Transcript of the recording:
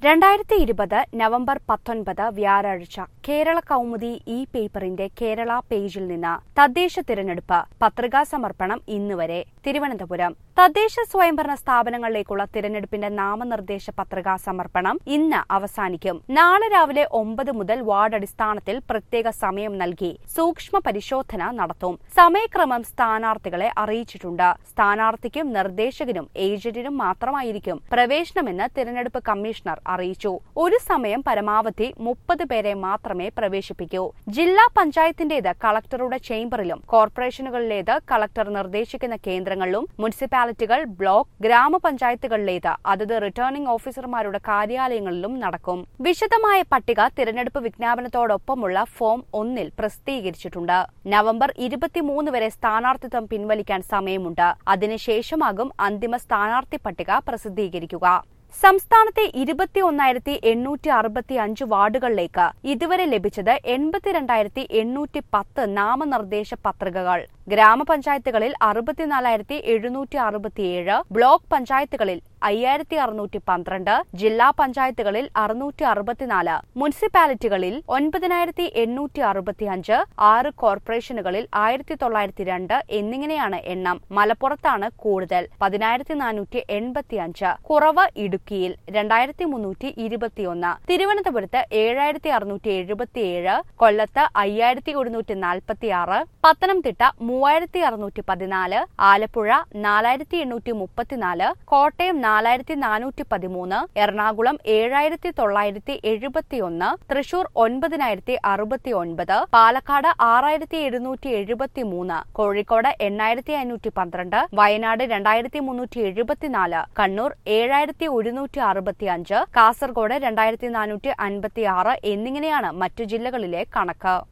രണ്ടായിരത്തി ഇരുപത് നവംബർ പത്തൊൻപത് വ്യാഴാഴ്ച കേരള കൗമുദി ഇ പേപ്പറിന്റെ കേരള പേജിൽ നിന്ന് തദ്ദേശ തിരഞ്ഞെടുപ്പ് പത്രികാ സമർപ്പണം ഇന്ന് വരെ തിരുവനന്തപുരം തദ്ദേശ സ്വയംഭരണ സ്ഥാപനങ്ങളിലേക്കുള്ള തിരഞ്ഞെടുപ്പിന്റെ നാമനിർദ്ദേശ പത്രികാ സമർപ്പണം ഇന്ന് അവസാനിക്കും നാളെ രാവിലെ ഒമ്പത് മുതൽ വാർഡ് അടിസ്ഥാനത്തിൽ പ്രത്യേക സമയം നൽകി സൂക്ഷ്മ പരിശോധന നടത്തും സമയക്രമം സ്ഥാനാർത്ഥികളെ അറിയിച്ചിട്ടുണ്ട് സ്ഥാനാർത്ഥിക്കും നിർദ്ദേശകനും ഏജന്റിനും മാത്രമായിരിക്കും പ്രവേശനമെന്ന് തിരഞ്ഞെടുപ്പ് കമ്മീഷണർ അറിയിച്ചു ഒരു സമയം പരമാവധി മുപ്പത് പേരെ മാത്രമേ പ്രവേശിപ്പിക്കൂ ജില്ലാ പഞ്ചായത്തിന്റേത് കളക്ടറുടെ ചേംബറിലും കോർപ്പറേഷനുകളിലേത് കളക്ടർ നിർദ്ദേശിക്കുന്ന കേന്ദ്രങ്ങളിലും മുനിസിപ്പാലിറ്റികൾ ബ്ലോക്ക് ഗ്രാമപഞ്ചായത്തുകളിലേത് അതത് റിട്ടേണിംഗ് ഓഫീസർമാരുടെ കാര്യാലയങ്ങളിലും നടക്കും വിശദമായ പട്ടിക തിരഞ്ഞെടുപ്പ് വിജ്ഞാപനത്തോടൊപ്പമുള്ള ഫോം ഒന്നിൽ പ്രസിദ്ധീകരിച്ചിട്ടുണ്ട് നവംബർ ഇരുപത്തിമൂന്ന് വരെ സ്ഥാനാർത്ഥിത്വം പിൻവലിക്കാൻ സമയമുണ്ട് അതിനുശേഷമാകും അന്തിമ സ്ഥാനാർത്ഥി പട്ടിക പ്രസിദ്ധീകരിക്കുക സംസ്ഥാനത്തെ ഇരുപത്തി ഒന്നായിരത്തി എണ്ണൂറ്റി അറുപത്തി അഞ്ച് വാർഡുകളിലേക്ക് ഇതുവരെ ലഭിച്ചത് എൺപത്തിരണ്ടായിരത്തി എണ്ണൂറ്റി പത്ത് നാമനിർദ്ദേശ പത്രികകൾ ഗ്രാമപഞ്ചായത്തുകളിൽ അറുപത്തിനാലായിരത്തി എഴുന്നൂറ്റി അറുപത്തിയേഴ് ബ്ലോക്ക് പഞ്ചായത്തുകളിൽ അയ്യായിരത്തി അറുന്നൂറ്റി പന്ത്രണ്ട് ജില്ലാ പഞ്ചായത്തുകളിൽ അറുന്നൂറ്റി അറുപത്തിനാല് മുനിസിപ്പാലിറ്റികളിൽ ഒൻപതിനായിരത്തി എണ്ണൂറ്റി അറുപത്തിയഞ്ച് ആറ് കോർപ്പറേഷനുകളിൽ ആയിരത്തി തൊള്ളായിരത്തി രണ്ട് എന്നിങ്ങനെയാണ് എണ്ണം മലപ്പുറത്താണ് കൂടുതൽ പതിനായിരത്തി നാനൂറ്റി എൺപത്തിയഞ്ച് കുറവ് ഇടുക്കിയിൽ രണ്ടായിരത്തി മുന്നൂറ്റി ഇരുപത്തിയൊന്ന് തിരുവനന്തപുരത്ത് ഏഴായിരത്തി അറുന്നൂറ്റി എഴുപത്തിയേഴ് കൊല്ലത്ത് അയ്യായിരത്തി ഒരുന്നൂറ്റി നാൽപ്പത്തി ആറ് പത്തനംതിട്ട മൂവായിരത്തി അറുന്നൂറ്റി പതിനാല് ആലപ്പുഴ നാലായിരത്തി എണ്ണൂറ്റി മുപ്പത്തിനാല് കോട്ടയം നാലായിരത്തി നാനൂറ്റി പതിമൂന്ന് എറണാകുളം ഏഴായിരത്തി തൊള്ളായിരത്തി എഴുപത്തിയൊന്ന് തൃശൂർ ഒൻപതിനായിരത്തി അറുപത്തി ഒൻപത് പാലക്കാട് ആറായിരത്തി എഴുന്നൂറ്റി എഴുപത്തി മൂന്ന് കോഴിക്കോട് എണ്ണായിരത്തി അഞ്ഞൂറ്റി പന്ത്രണ്ട് വയനാട് രണ്ടായിരത്തി മുന്നൂറ്റി എഴുപത്തിനാല് കണ്ണൂർ ഏഴായിരത്തി ഒരുന്നൂറ്റി അറുപത്തി അഞ്ച് കാസർഗോഡ് രണ്ടായിരത്തി നാനൂറ്റി അൻപത്തി ആറ് എന്നിങ്ങനെയാണ് മറ്റു ജില്ലകളിലെ കണക്ക്